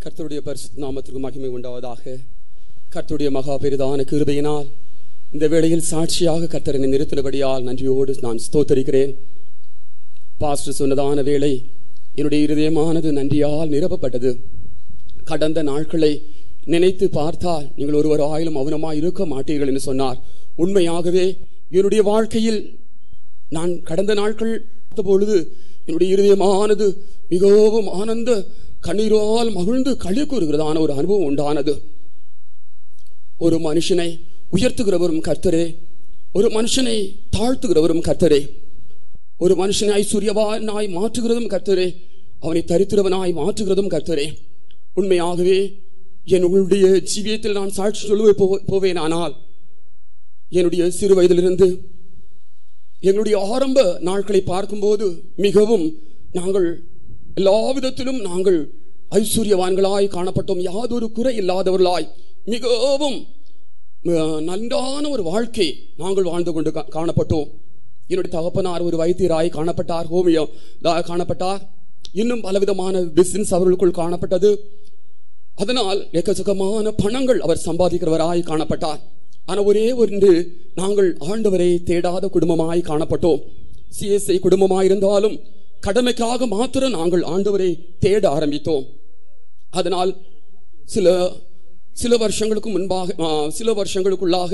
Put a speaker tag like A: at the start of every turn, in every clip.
A: கர்த்தருடைய பரிசுத்த நாமத்திற்கு மகிமை உண்டாவதாக கர்த்தருடைய மகா பெரிதான கிருபையினால் இந்த வேளையில் சாட்சியாக கர்த்தர் என்னை நிறுத்தினபடியால் நன்றியோடு நான் ஸ்தோத்தரிக்கிறேன் பாஸ்டர் சொன்னதான வேளை என்னுடைய இருதயமானது நன்றியால் நிரப்பப்பட்டது கடந்த நாட்களை நினைத்து பார்த்தால் நீங்கள் ஒருவர் ஆயிலும் மௌனமாய் இருக்க மாட்டீர்கள் என்று சொன்னார் உண்மையாகவே என்னுடைய வாழ்க்கையில் நான் கடந்த நாட்கள் பார்த்த பொழுது என்னுடைய இருதயமானது மிகவும் ஆனந்த கண்ணீரால் மகிழ்ந்து களி கூறுகிறதான ஒரு அனுபவம் உண்டானது ஒரு மனுஷனை உயர்த்துகிறவரும் கர்த்தரே ஒரு மனுஷனை தாழ்த்துகிறவரும் கர்த்தரே ஒரு மனுஷனை ஐஸ்வர்யவானாய் மாற்றுகிறதும் கர்த்தரே அவனை தரித்திரவனாய் மாற்றுகிறதும் கர்த்தரே உண்மையாகவே என்னுடைய ஜீவியத்தில் நான் சாட்சி சொல்லுவே போவேனானால் என்னுடைய சிறு வயதிலிருந்து எங்களுடைய ஆரம்ப நாட்களை பார்க்கும்போது மிகவும் நாங்கள் எல்லா விதத்திலும் நாங்கள் ஐஸ்வர்யவான்களாய் காணப்பட்டோம் யாதொரு குறை இல்லாதவர்களாய் மிகவும் அஹ், நன்றான ஒரு வாழ்க்கை நாங்கள் வாழ்ந்து கொண்டு கா- காணப்பட்டோம் என்னுடைய தகப்பனார் ஒரு வைத்தியராய் காணப்பட்டார் ஹோமியோ தா- காணப்பட்டார் இன்னும் பலவிதமான பிசினஸ் அவர்களுக்குள் காணப்பட்டது அதனால் எக்கச்சக்கமான பணங்கள் அவர் சம்பாதிக்கிறவராய் காணப்பட்டார் ஆனால் ஒரே ஒன்று நாங்கள் ஆண்டவரை தேடாத குடும்பமாய் காணப்பட்டோம் சிஎஸ்ஐ குடும்பமாயிருந்தாலும் கடமைக்காக மாத்திரம் நாங்கள் ஆண்டவரை தேட ஆரம்பித்தோம் அதனால் சில சில வருஷங்களுக்கு முன்பாக ஆ, சில வருஷங்களுக்குள்ளாக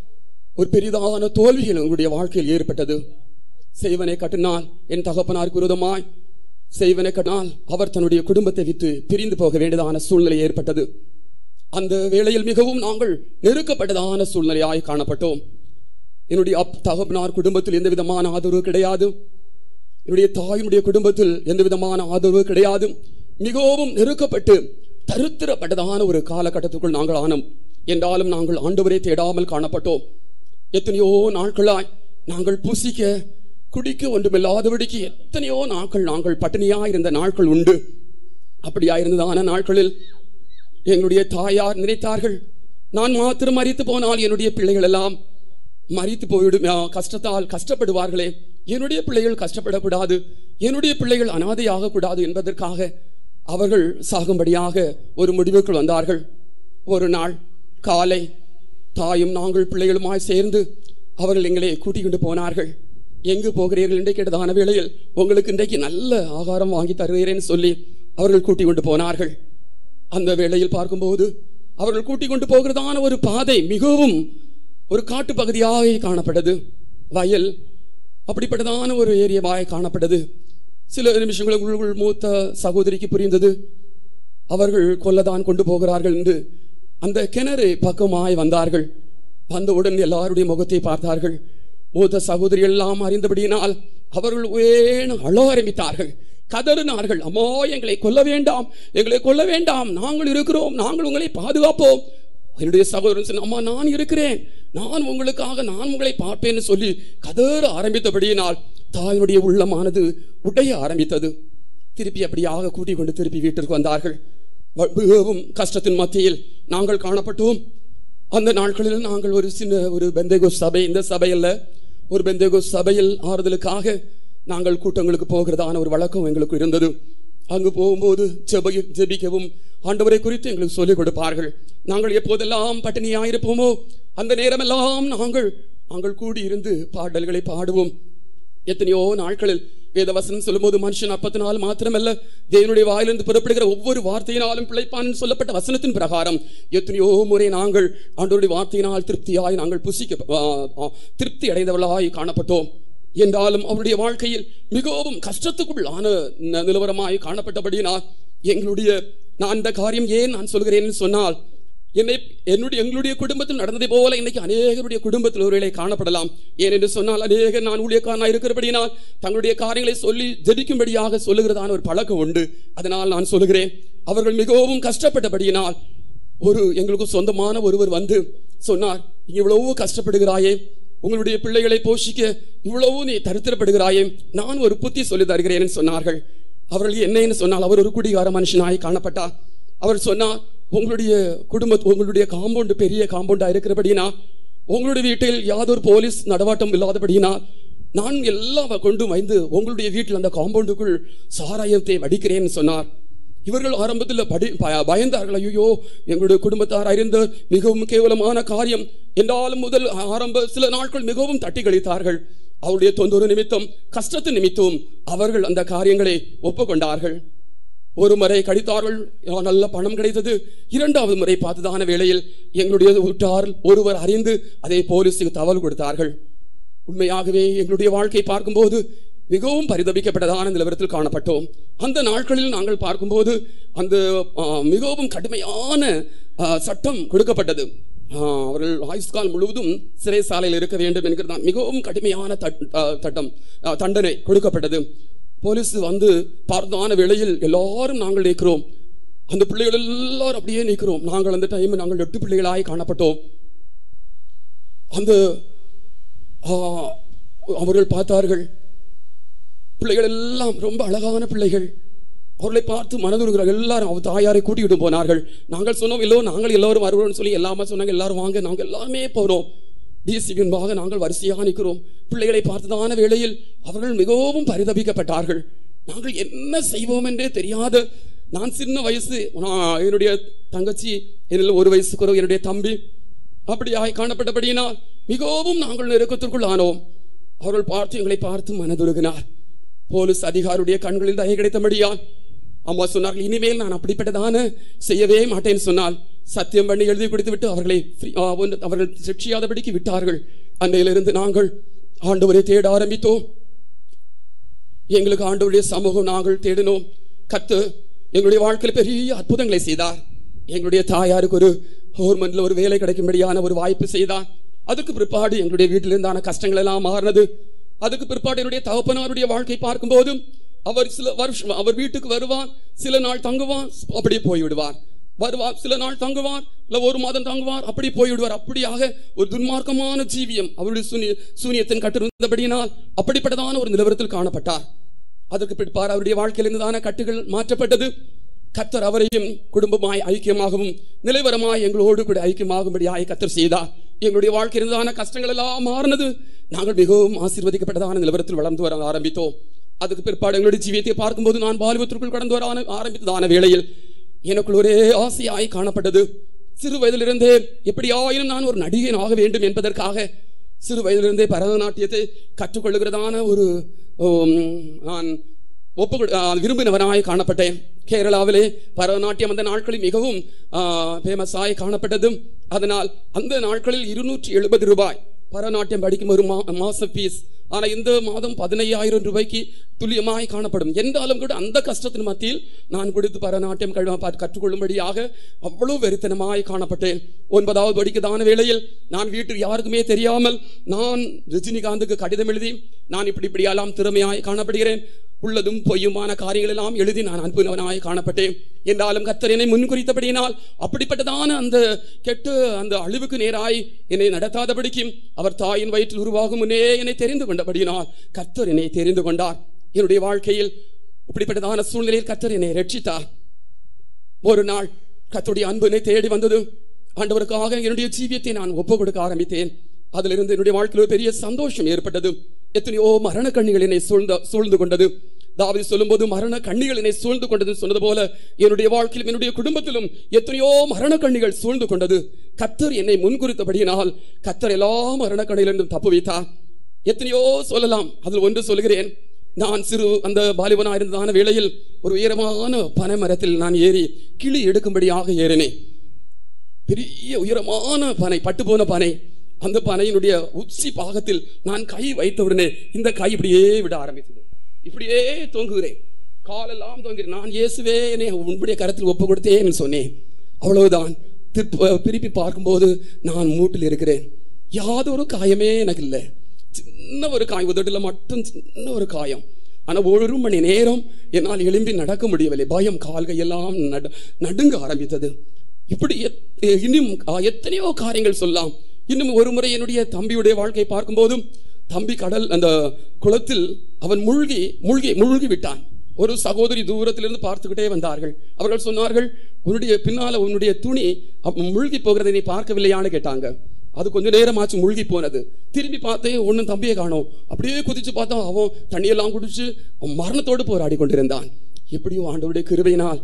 A: ஒரு பெரிதான தோல்விகள் எங்களுடைய வாழ்க்கையில் ஏற்பட்டது செய்வனை கட்டினால் என் தகப்பனாருக்கு விரோதமாய் செய்வனை கட்டினால் அவர் தன்னுடைய குடும்பத்தை விட்டு பிரிந்து போக வேண்டியதான சூழ்நிலை ஏற்பட்டது அந்த வேளையில் மிகவும் நாங்கள் நெருக்கப்பட்டதான சூழ்நிலையாய் காணப்பட்டோம் என்னுடைய அப் தகப்பனார் குடும்பத்தில் எந்த விதமான ஆதரவு கிடையாது என்னுடைய தாயினுடைய குடும்பத்தில் எந்த விதமான ஆதரவு கிடையாது மிகவும் நெருக்கப்பட்டு தருத்திரப்பட்டதான ஒரு காலகட்டத்துக்குள் நாங்கள் ஆனோம் என்றாலும் நாங்கள் ஆண்டவரை தேடாமல் காணப்பட்டோம் எத்தனையோ நாட்களாய் நாங்கள் புசிக்க குடிக்க ஒன்றுமில்லாதபடிக்கு எத்தனையோ நாட்கள் நாங்கள் பட்டினியா இருந்த நாட்கள் உண்டு அப்படியா இருந்ததான நாட்களில் எங்களுடைய தாயார் நினைத்தார்கள் நான் மாத்திரம் மறித்து போனால் என்னுடைய பிள்ளைகள் எல்லாம் மறித்து போய்விடும் ஆ, கஷ்டத்தால் கஷ்டப்படுவார்களே என்னுடைய பிள்ளைகள் கஷ்டப்படக்கூடாது என்னுடைய பிள்ளைகள் அனாதையாக கூடாது என்பதற்காக அவர்கள் சாகும்படியாக ஒரு முடிவுக்குள் வந்தார்கள் ஒரு நாள் காலை தாயும் நாங்கள் பிள்ளைகளுமாய் சேர்ந்து அவர்கள் எங்களை கூட்டிக் கொண்டு போனார்கள் எங்கு போகிறீர்கள் என்று கேட்டதான வேளையில் உங்களுக்கு இன்றைக்கு நல்ல ஆகாரம் வாங்கி தருகிறேன்னு சொல்லி அவர்கள் கூட்டிக் கொண்டு போனார்கள் அந்த வேளையில் பார்க்கும்போது அவர்கள் கூட்டிக் கொண்டு போகிறதான ஒரு பாதை மிகவும் ஒரு காட்டு பகுதியாக காணப்பட்டது வயல் அப்படிப்பட்டதான ஒரு ஏரியாவாய் காணப்பட்டது சில நிமிஷங்களுக்குள் மூத்த சகோதரிக்கு புரிந்தது அவர்கள் கொல்லதான் கொண்டு போகிறார்கள் என்று அந்த கிணறு பக்கமாய் வந்தார்கள் வந்தவுடன் எல்லாருடைய முகத்தை பார்த்தார்கள் மூத்த சகோதரி எல்லாம் அறிந்தபடியினால் அவர்கள் வேணும் அழ ஆரம்பித்தார்கள் கதறினார்கள் அம்மா எங்களை கொல்ல வேண்டாம் எங்களை கொல்ல வேண்டாம் நாங்கள் இருக்கிறோம் நாங்கள் உங்களை பாதுகாப்போம் என்னுடைய சகோதரன் சொன்ன அம்மா நான் இருக்கிறேன் நான் உங்களுக்காக நான் உங்களை பார்ப்பேன்னு சொல்லி கதற ஆரம்பித்தபடியினால் தாயினுடைய உள்ளமானது உடைய ஆரம்பித்தது திருப்பி அப்படியாக கூட்டிக் கொண்டு திருப்பி வீட்டிற்கு வந்தார்கள் வ- மிகவும் கஷ்டத்தின் மத்தியில் நாங்கள் காணப்பட்டோம் அந்த நாட்களில் நாங்கள் ஒரு சின்ன ஒரு பெந்தேகோ சபை இந்த சபையில் ஒரு பெந்தேகோ சபையில் ஆறுதலுக்காக நாங்கள் கூட்டங்களுக்கு போகிறதான ஒரு வழக்கம் எங்களுக்கு இருந்தது அங்கு போகும்போது ஜெப ஜெபிக்கவும் ஆண்டவரை குறித்து எங்களுக்கு சொல்லிக் கொடுப்பார்கள் நாங்கள் எப்போதெல்லாம் பட்டினியாயிருப்போமோ அந்த நேரமெல்லாம் நாங்கள் நாங்கள் கூடி இருந்து பாடல்களை பாடுவோம் எத்தனையோ நாட்களில் வேதவசனம் சொல்லும்போது மனுஷன் அப்பத்தினால் மாத்திரமல்ல தேவனுடைய வாயிலிருந்து புறப்படுகிற ஒவ்வொரு வார்த்தையினாலும் பிழைப்பான் சொல்லப்பட்ட வசனத்தின் பிரகாரம் எத்தனையோ முறை நாங்கள் ஆண்டவருடைய வார்த்தையினால் திருப்தியாய் நாங்கள் புசிக்க ஆ, ஆ, திருப்தி அடைந்தவர்களாய் காணப்பட்டோம் என்றாலும் அவருடைய வாழ்க்கையில் மிகவும் கஷ்டத்துக்குள்ளான ந- நிலவரமாய் காணப்பட்டபடியினால் எங்களுடைய நான் அந்த காரியம் ஏன் நான் சொல்கிறேன்னு சொன்னால் என்னை என்னுடைய எங்களுடைய குடும்பத்தில் நடந்ததை போல இன்னைக்கு அநேகருடைய குடும்பத்தில் ஒருவேளை காணப்படலாம் ஏனென்று சொன்னால் அநேகர் நான் ஊழியக்காரனாக இருக்கிறபடினால் தங்களுடைய காரியங்களை சொல்லி ஜெபிக்கும்படியாக சொல்லுகிறதான ஒரு பழக்கம் உண்டு அதனால் நான் சொல்லுகிறேன் அவர்கள் மிகவும் கஷ்டப்பட்டபடியினால் ஒரு எங்களுக்கு சொந்தமான ஒருவர் வந்து சொன்னார் "நீ இவ்வளவு கஷ்டப்படுகிறாயே உங்களுடைய பிள்ளைகளை போஷிக்க இவ்வளவு நீ தரித்திரப்படுகிறாயே நான் ஒரு புத்தி சொல்லி தருகிறேன் சொன்னார்கள் அவர்கள் என்னன்னு சொன்னால் அவர் ஒரு குடிகார மனுஷனாய் காணப்பட்டார் அவர் சொன்னார் உங்களுடைய குடும்ப உங்களுடைய காம்பவுண்டு பெரிய காம்பவுண்டா இருக்கிறபடினா உங்களுடைய வீட்டில் யாதொரு போலீஸ் நடவாட்டம் இல்லாதபடினா நான் எல்லாம் கொண்டு வந்து உங்களுடைய வீட்டில் அந்த காம்பவுண்டுக்குள் சாராயத்தை வடிக்கிறேன்னு சொன்னார் இவர்கள் ஆரம்பத்தில் படி பய- பயந்தார்கள் ஐயோ எங்களுடைய குடும்பத்தார் அறிந்த மிகவும் கேவலமான காரியம் என்றாலும் முதல் ஆரம்ப சில நாட்கள் மிகவும் தட்டி கழித்தார்கள் அவருடைய தொந்தரவு நிமித்தம் கஷ்டத்து நிமித்தம் அவர்கள் அந்த காரியங்களை ஒப்புக்கொண்டார்கள் ஒரு முறை கடித்தார்கள் ஆ, நல்ல பணம் கிடைத்தது இரண்டாவது முறை பார்த்ததான வேளையில் எங்களுடைய உற்றார் ஒருவர் அறிந்து அதை போலீஸுக்கு தகவல் கொடுத்தார்கள் உண்மையாகவே எங்களுடைய வாழ்க்கை பார்க்கும்போது மிகவும் பரிதபிக்கப்பட்டதான நிலவரத்தில் காணப்பட்டோம் அந்த நாட்களில் நாங்கள் பார்க்கும்போது அந்த ஆ, மிகவும் கடுமையான ஆ, சட்டம் கொடுக்கப்பட்டது ஆ, அவர்கள் ஆயுஷ்கால் முழுவதும் சிறைசாலையில் இருக்க வேண்டும் என்கிறதான் மிகவும் கடுமையான தட்- ஆ, சட்டம் ஆ, தண்டனை கொடுக்கப்பட்டது போலீஸ் வந்து பார்த்ததான வேளையில் எல்லாரும் நாங்கள் நிற்கிறோம் அந்த பிள்ளைகள் எல்லாரும் அப்படியே நிற்கிறோம் நாங்கள் அந்த டைம் நாங்கள் எட்டு பிள்ளைகளாய் காணப்பட்டோம் அந்த ஆ, அவர்கள் பார்த்தார்கள் பிள்ளைகள் எல்லாம் ரொம்ப அழகான பிள்ளைகள் அவர்களை பார்த்து மனதுருகிறார்கள் எல்லாரும் அவர் தாயாரை கூட்டிகிட்டு போனார்கள் நாங்கள் சொன்னோம் இல்லோ நாங்கள் எல்லாரும் வருவோம்னு சொல்லி எல்லாமே சொன்னாங்க எல்லாரும் வாங்க நாங்கள் எல்லாருமே போறோம் டிசிபின்பாக நாங்கள் வரிசையாக நிற்கிறோம் பிள்ளைகளை பார்த்ததான வேளையில் அவர்கள் மிகவும் பரிதபிக்கப்பட்டார்கள் நாங்கள் என்ன செய்வோம் என்றே தெரியாத நான் சின்ன வயசு நான் என்னுடைய தங்கச்சி என்னில் ஒரு வயசு குறைவு என்னுடைய தம்பி அப்படியாய் காணப்பட்டபடியினால் மிகவும் நாங்கள் நெருக்கத்திற்குள் ஆனோம் அவர்கள் பார்த்து எங்களை பார்த்து மனதுருகினார் போலீஸ் அதிகாரியுடைய கண்களில் தயை கிடைத்தபடியால் அம்மா சொன்னார்கள் இனிமேல் நான் அப்படிப்பட்டதான செய்யவே மாட்டேன்னு சொன்னால் சத்தியம் பண்ணி எழுதி கொடுத்து விட்டு அவர்களை free- ஆ, ஒன்று- அவர்கள் சிக்ஷியாதபடிக்கு விட்டார்கள் அன்றையிலிருந்து நாங்கள் ஆண்டவரை தேட ஆரம்பித்தோம் எங்களுக்கு ஆண்டவருடைய சமூகம் நாங்கள் தேடினோம் கத்து எங்களுடைய வாழ்க்கையில் பெரிய அற்புதங்களை செய்தார் எங்களுடைய தாயாருக்கு ஒரு கவர்மெண்ட்ல ஒரு வேலை கிடைக்கும்படியான ஒரு வாய்ப்பு செய்தார் அதுக்கு பிற்பாடு எங்களுடைய வீட்டில் இருந்தான கஷ்டங்கள் எல்லாம் மாறினது அதுக்கு பிற்பாடு என்னுடைய தகப்பனாருடைய வாழ்க்கை பார்க்கும்போதும் அவர் சில வருஷம் அவர் வீட்டுக்கு வருவார் சில நாள் தங்குவார் அப்படியே போய்விடுவார் வருவார் சில நாள் தங்குவார் இல்ல ஒரு மாதம் தங்குவார் அப்படி போய்விடுவார் அப்படியாக ஒரு துன்மார்க்கமான ஜீவியம் அவருடைய சூனிய சூனியத்தின் கட்டிருந்தபடியினால் அப்படிப்பட்டதான ஒரு நிலவரத்தில் காணப்பட்டார் அதற்கு பிற்பாடு அவருடைய வாழ்க்கையிலிருந்ததான கட்டுகள் மாற்றப்பட்டது கத்தர் அவரையும் குடும்பமாய் ஐக்கியமாகவும் நிலைவரமாய் எங்களோடு கூட ஐக்கியமாகும்படியாய் கத்தர் செய்தார் எங்களுடைய வாழ்க்கையில் இருந்ததான கஷ்டங்கள் எல்லாம் மாறினது நாங்கள் மிகவும் ஆசீர்வதிக்கப்பட்டதான நிலவரத்தில் வளர்ந்து வர ஆரம்பித்தோம் அதுக்கு பிற்பாடு எங்களுடைய ஜீவியத்தை பார்க்கும்போது நான் பாலிபத்திற்குள் கடந்து வர ஆன- ஆரம்பித்ததான வேளையில் எனக்குள் ஒரே ஆசையாய் காணப்பட்டது சிறு வயதிலிருந்தே எப்படியாயினும் நான் ஒரு நடிகன் ஆக வேண்டும் என்பதற்காக சிறு வயதிலிருந்தே பரதநாட்டியத்தை கற்றுக்கொள்ளுகிறதான ஒரு உம், நான் ஒப்பு விரும்பினவனாய் காணப்பட்டேன் கேரளாவிலே பரதநாட்டியம் அந்த நாட்களில் மிகவும் ஃபேமஸாய் காணப்பட்டது அதனால் அந்த நாட்களில் இருநூற்றி எழுபது ரூபாய் பரதநாட்டியம் படிக்கும் ஒரு மா மாச ஃபீஸ் ஆனா இந்த மாதம் பதினையாயிரம் ரூபாய்க்கு துல்லியமாய் காணப்படும் என்றாலும் கூட அந்த கஷ்டத்தின் மத்தியில் நான் கொடுத்து பரதநாட்டியம் கழ- பார்த்து கற்றுக்கொள்ளும்படியாக அவ்வளவு வெறித்தனமாய் காணப்பட்டேன் ஒன்பதாவது படிக்கதான வேளையில் நான் வீட்டில் யாருக்குமே தெரியாமல் நான் ரஜினிகாந்துக்கு கடிதம் எழுதி நான் இப்படி இப்படியெல்லாம் திறமையாய் காணப்படுகிறேன் உள்ளதும் பொய்யுமான காரியங்கள் எல்லாம் எழுதி நான் அன்புனவனாய் காணப்பட்டேன் என்றாலும் கர்த்தர் என்னை முன்குறித்தபடியினால் அப்படிப்பட்டதான அந்த கெட்டு அந்த அழிவுக்கு நேராய் என்னை நடத்தாதபடிக்கும் அவர் தாயின் வயிற்றில் உருவாகும் முன்னே என்னை தெரிந்து கொண்டபடியினால் கர்த்தர் என்னை தெரிந்து கொண்டார் என்னுடைய வாழ்க்கையில் அப்படிப்பட்டதான சூழ்நிலையில் கர்த்தர் என்னை ரட்சித்தார் ஒரு நாள் கர்த்தருடைய அன்பு என்னை தேடி வந்தது ஆண்டவருக்காக என்னுடைய ஜீவியத்தை நான் ஒப்பு கொடுக்க ஆரம்பித்தேன் அதிலிருந்து என்னுடைய வாழ்க்கையில் ஒரு பெரிய சந்தோஷம் ஏற்பட்டது எத்தனையோ மரண கண்ணிகள் என்னை சூழ்ந்த சூழ்ந்து கொண்டது தாவீது சொல்லும்போது மரண கண்ணிகள் என்னை சூழ்ந்து கொண்டது சொன்னது போல என்னுடைய வாழ்க்கையிலும் என்னுடைய குடும்பத்திலும் எத்தனையோ மரண கண்ணிகள் சூழ்ந்து கொண்டது கத்தர் என்னை முன்குறித்தபடியினால் கத்தர் எல்லா மரண கண்ணிலிருந்தும் தப்பு வைத்தார் எத்தனையோ சொல்லலாம் அதில் ஒன்று சொல்கிறேன் நான் சிறு அந்த பாலிபனா இருந்ததான வேளையில் ஒரு உயரமான பனை மரத்தில் நான் ஏறி கிளி எடுக்கும்படியாக ஏறினேன் பெரிய உயரமான பனை பட்டு போன பனை அந்த பனையினுடைய உச்சி பாகத்தில் நான் கை வைத்தவுடனே இந்த கை இப்படியே விட ஆரம்பித்தது இப்படியே தொங்குகிறேன் காலெல்லாம் தொங்குகிறேன் நான் இயேசுவே என்னை உன்னுடைய கரத்தில் ஒப்பு கொடுத்தேன்னு சொன்னேன் அவ்வளவுதான் திருப்ப திருப்பி பார்க்கும்போது நான் மூட்டில் இருக்கிறேன் யாதொரு காயமே எனக்கு இல்லை சின்ன ஒரு காயம் உதட்டில் மட்டும் சின்ன ஒரு காயம் ஆனா ஒரு மணி நேரம் என்னால் எழும்பி நடக்க முடியவில்லை பயம் கால்கள் எல்லாம் நடு நடுங்க ஆரம்பித்தது இப்படி எத்- இன்னும் ஆ, எத்தனையோ காரியங்கள் சொல்லலாம் இன்னும் ஒரு முறை என்னுடைய தம்பியுடைய வாழ்க்கை பார்க்கும்போதும் தம்பி கடல் அந்த குளத்தில் அவன் மூழ்கி மூழ்கி மூழ்கி விட்டான் ஒரு சகோதரி தூரத்திலிருந்து பார்த்துக்கிட்டே வந்தார்கள் அவர்கள் சொன்னார்கள் உன்னுடைய பின்னால உன்னுடைய துணி அப்ப மூழ்கி போகிறதை நீ பார்க்கவில்லையான்னு கேட்டாங்க அது கொஞ்ச நேரமாச்சு மூழ்கி போனது திரும்பி பார்த்தேன் ஒன்னும் தம்பியை காணோம் அப்படியே குதிச்சு பார்த்தா அவன் தண்ணியெல்லாம் குடிச்சு அவன் மரணத்தோடு போராடி கொண்டிருந்தான் எப்படியோ ஆண்டவருடைய கிருபையினால்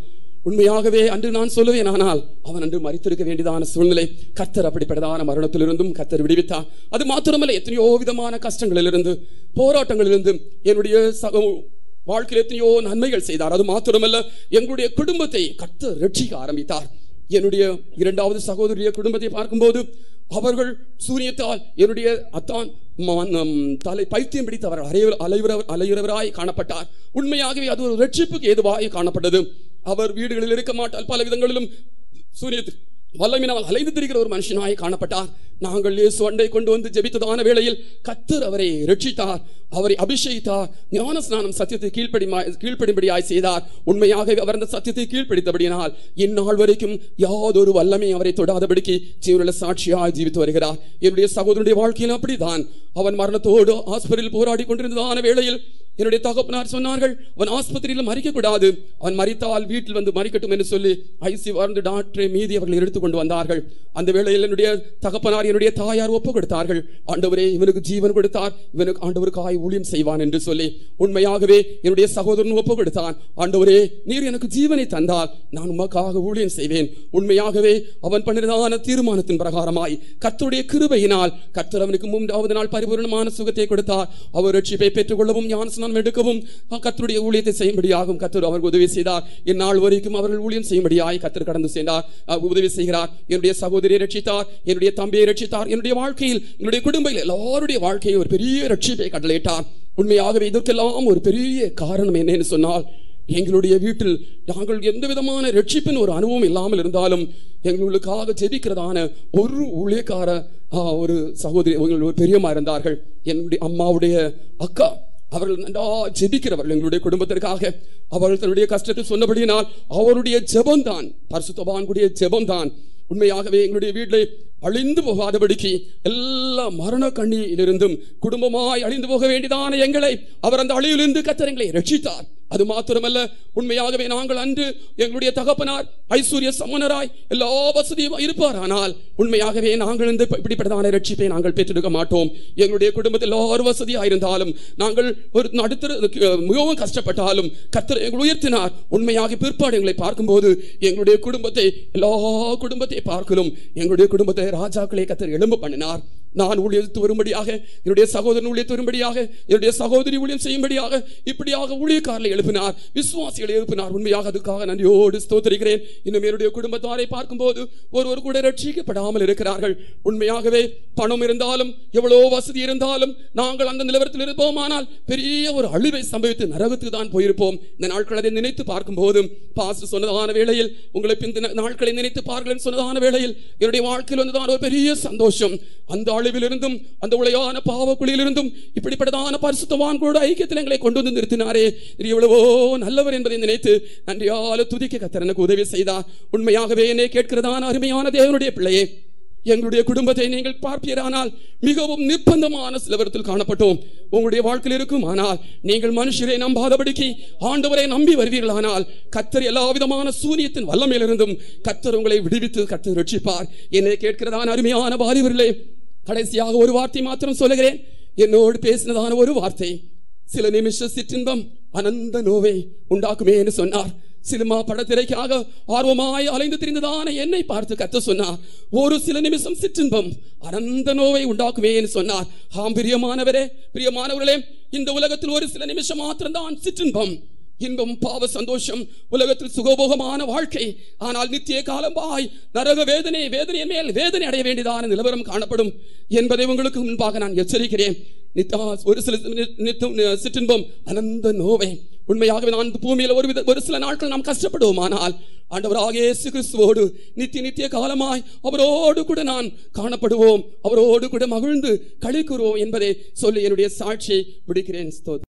A: உண்மையாகவே அன்று நான் சொல்லுவேன் ஆனால் அவன் அன்று மறித்திருக்க வேண்டியதான சூழ்நிலை கர்த்தர் அப்படிப்பட்டதான மரணத்திலிருந்தும் கர்த்தர் விடுவித்தார் அது மாத்திரமல்ல எத்தனையோ விதமான கஷ்டங்களிலிருந்து போராட்டங்களிலிருந்து என்னுடைய சக வாழ்க்கையில் எத்தனையோ நன்மைகள் செய்தார் அது மாத்திரமல்ல எங்களுடைய குடும்பத்தை கர்த்தர் ரட்சிக்க ஆரம்பித்தார் என்னுடைய இரண்டாவது சகோதரிய குடும்பத்தை பார்க்கும்போது அவர்கள் சூரியத்தால் என்னுடைய அத்தான் ம- நம் தலை பைத்தியம் பிடித்து அவர் அலையுற அலையுறவர் அலையுறவராய் காணப்பட்டார் உண்மையாகவே அது ஒரு ரட்சிப்புக்கு ஏதுவாய் காணப்பட்டது அவர் வீடுகளில் இருக்க மாட்டால் பல விதங்களிலும் சூரியத்தில் வல்லமினால் அலைந்து திரிகிற ஒரு மனுஷனாய் காணப்பட்டார் நாங்கள் இயேசு அண்டை கொண்டு வந்து ஜெபித்ததான வேளையில் கத்தர் அவரை ரட்சித்தார் அவரை அபிஷேகித்தார் ஞான ஸ்நானம் சத்தியத்தை கீழ்ப்படி கீழ்ப்படிம்படியாய் செய்தார் உண்மையாகவே அவர் அந்த சத்தியத்தை கீழ்ப்படித்தபடியினால் இந்நாள் வரைக்கும் யாதொரு வல்லமை அவரை தொடாதபடிக்கு ஜீவனுள்ள சாட்சியாய் ஜீவித்து வருகிறார் என்னுடைய சகோதரனுடைய வாழ்க்கையில் அப்படிதான் அவன் மரணத்தோடு ஆஸ்பத்திரியில் போராடி கொண்டிருந்ததான வேளையில் என்னுடைய தகப்பனார் சொன்னார்கள் அவன் ஆஸ்பத்திரியில் மறிக்க கூடாது அவன் மறித்தால் வீட்டில் வந்து மறிக்கட்டும் என்று சொல்லி ஐசி வாழ்ந்து டாக்டரை மீதி அவர்கள் எடுத்து கொண்டு வந்தார்கள் அந்த வேளையில் என்னுடைய தகப்பனார் என்னுடைய தாயார் ஒப்பு கொடுத்தார்கள் ஆண்டவரே இவனுக்கு ஜீவன் கொடுத்தார் இவனுக்கு ஆண்டவருக்காய் ஊழியம் செய்வான் என்று சொல்லி உண்மையாகவே என்னுடைய சகோதரன் ஒப்பு கொடுத்தான் ஆண்டவரே நீர் எனக்கு ஜீவனை தந்தால் நான் உமக்காக ஊழியம் செய்வேன் உண்மையாகவே அவன் பண்ணினதான தீர்மானத்தின் பிரகாரமாய் கர்த்தருடைய கிருபையினால் கர்த்தர் அவனுக்கு மூன்றாவது நாள் பரிபூர்ணமான சுகத்தை கொடுத்தார் அவர் ரட்சிப்பை பெற்றுக்கொள்ளவும் ஞானஸ்நானம் எடுக்கவும் கர்த்தருடைய ஊழியத்தை செய்யும்படியாகும் கர்த்தர் அவருக்கு உதவி செய்தார் இந்நாள் வரைக்கும் அவர்கள் ஊழியம் செய்யும்படியாய் கர்த்தர் கடந்து சென்றார் அவர் உதவி செய்கிறார் என்னுடைய சகோதரியை ரட்சித்தார் என்னுடைய தம்பியை ரட்சித்தார் என்னுடைய வாழ்க்கையில் என்னுடைய குடும்பத்தில் எல்லாருடைய வாழ்க்கையில் ஒரு பெரிய ரட்சிப்பை கடலிட்டார் உண்மையாகவே இதற்கெல்லாம் ஒரு பெரிய காரணம் என்னன்னு சொன்னால் எங்களுடைய வீட்டில் நாங்கள் எந்த விதமான ரட்சிப்பின் ஒரு அனுபவம் இல்லாமல் இருந்தாலும் எங்களுக்காக ஜெபிக்கிறதான ஒரு ஊழியக்கார ஆ, ஒரு சகோதரி உங்கள் ஒரு பெரியம்மா இருந்தார்கள் என்னுடைய அம்மாவுடைய அக்கா அவர்கள் நன்றா ஜெபிக்கிறவர்கள் எங்களுடைய குடும்பத்திற்காக அவர்கள் தன்னுடைய கஷ்டத்தை சொன்னபடியினால் அவருடைய ஜெபம்தான் பரிசுத்தவான்குடைய ஜெபம்தான் உண்மையாகவே எங்களுடைய வீட்டில் அழிந்து போகாதபடிக்கு எல்லா மரண கண்ணியிலிருந்தும் குடும்பமாய் அழிந்து போக வேண்டியதான எங்களை அவர் அந்த அழிவிலிருந்து கத்தர் எங்களை ரட்சித்தார் அது மாத்திரமல்ல உண்மையாகவே நாங்கள் அன்று எங்களுடைய தகப்பனார் ஐஸ்வர்ய சமணராய் எல்லா வசதியும் இருப்பார் ஆனால் உண்மையாகவே நாங்கள் இந்த இப்படிப்பட்டதான ரட்சிப்பை நாங்கள் பெற்றெடுக்க மாட்டோம் எங்களுடைய குடும்பத்தில் எல்லாரும் வசதியாக இருந்தாலும் நாங்கள் ஒரு நடுத்தர மிகவும் கஷ்டப்பட்டாலும் கத்தர் எங்களை உயர்த்தினார் உண்மையாக பிற்பாடு எங்களை பார்க்கும்போது எங்களுடைய குடும்பத்தை எல்லா குடும்பத்தை பார்க்கலும் எங்களுடைய குடும்பத்தை ராஜாக்களை கத்தர் எழும்ப பண்ணினார் நான் ஊழியத்து வரும்படியாக என்னுடைய சகோதரன் ஊழியத்து வரும்படியாக என்னுடைய சகோதரி ஊழியம் செய்யும்படியாக இப்படியாக ஊழியக்காரர்களை எழுப்பினார் விசுவாசிகளை எழுப்பினார் உண்மையாக அதுக்காக நன்றியோடு ஸ்தோத்தரிக்கிறேன் இன்னும் என்னுடைய குடும்பத்தாரை பார்க்கும்போது ஒருவர் கூட ரட்சிக்கப்படாமல் இருக்கிறார்கள் உண்மையாகவே பணம் இருந்தாலும் எவ்வளோ வசதி இருந்தாலும் நாங்கள் அந்த நிலவரத்தில் இருப்போமானால் பெரிய ஒரு அழிவை சம்பவித்து நரகத்துக்கு தான் போயிருப்போம் இந்த நாட்களை அதை நினைத்து பார்க்கும்போது பாஸ்டர் சொன்னதான வேளையில் உங்களை பின் நாட்களை நினைத்து பாருங்கள் சொன்னதான வேளையில் என்னுடைய வாழ்க்கையில் வந்ததான ஒரு பெரிய சந்தோஷம் அந்த அழிவிலிருந்தும் அந்த உளையான பாவக்குழியிலிருந்தும் இப்படிப்பட்டதான பரிசுத்தவான் கூட ஐக்கியத்தில் எங்களை கொண்டு வந்து நிறுத்தினாரே நீர் எவ்வளவோ நல்லவர் என்பதை நினைத்து நன்றியால துதிக்க கத்தர் எனக்கு உதவி செய்தார் உண்மையாகவே என்னை கேட்கிறதான அருமையான தேவனுடைய பிள்ளையே எங்களுடைய குடும்பத்தை நீங்கள் பார்ப்பீரானால் மிகவும் நிர்பந்தமான சிலவரத்தில் காணப்பட்டோம் உங்களுடைய வாழ்க்கையில் இருக்கும் ஆனால் நீங்கள் மனுஷரை நம்பாதபடிக்கு ஆண்டவரை நம்பி வருவீர்களானால் கத்தர் எல்லா விதமான சூரியத்தின் வல்லமையிலிருந்தும் கத்தர் உங்களை விடுவித்து கத்தர் ரட்சிப்பார் என்னை கேட்கிறதான அருமையான வாலிபர்களே கடைசியாக ஒரு வார்த்தை மாத்திரம் சொல்லுகிறேன் என்னோடு பேசினதான ஒரு வார்த்தை சில நிமிஷ சிற்றின்பம் அனந்த நோவை உண்டாக்குமே என்று சொன்னார் சினிமா படத்திரைக்காக ஆர்வமாய் அலைந்து திரிந்ததான என்னை பார்த்து கத்த சொன்னார் ஒரு சில நிமிஷம் சிற்றின்பம் அனந்த நோவை உண்டாக்குமே என்று சொன்னார் ஆம் பிரியமானவரே பிரியமானவர்களே இந்த உலகத்தில் ஒரு சில நிமிஷம் மாத்திரம்தான் சிற்றின்பம் இன்பம் பாவ சந்தோஷம் உலகத்தில் சுகபோகமான வாழ்க்கை ஆனால் நித்திய காலமாய் நரக வேதனை வேதனையின் மேல் வேதனை அடைய வேண்டியதான நிலவரம் காணப்படும் என்பதை உங்களுக்கு முன்பாக நான் எச்சரிக்கிறேன் நித்தா ஒரு சில நி- நித்தம் நி- சிற்றின்பம் அனந்த நோவை உண்மையாகவே நான் இந்த பூமியில ஒரு வித ஒரு சில நாட்கள் நாம் கஷ்டப்படுவோமானால் ஆண்டவராக இயேசு கிறிஸ்துவோடு நித்திய நித்திய காலமாய் அவரோடு கூட நான் காணப்படுவோம் அவரோடு கூட மகிழ்ந்து களி கூறுவோம் என்பதை சொல்லி என்னுடைய சாட்சியை முடிக்கிறேன் ஸ்தோத்திரம்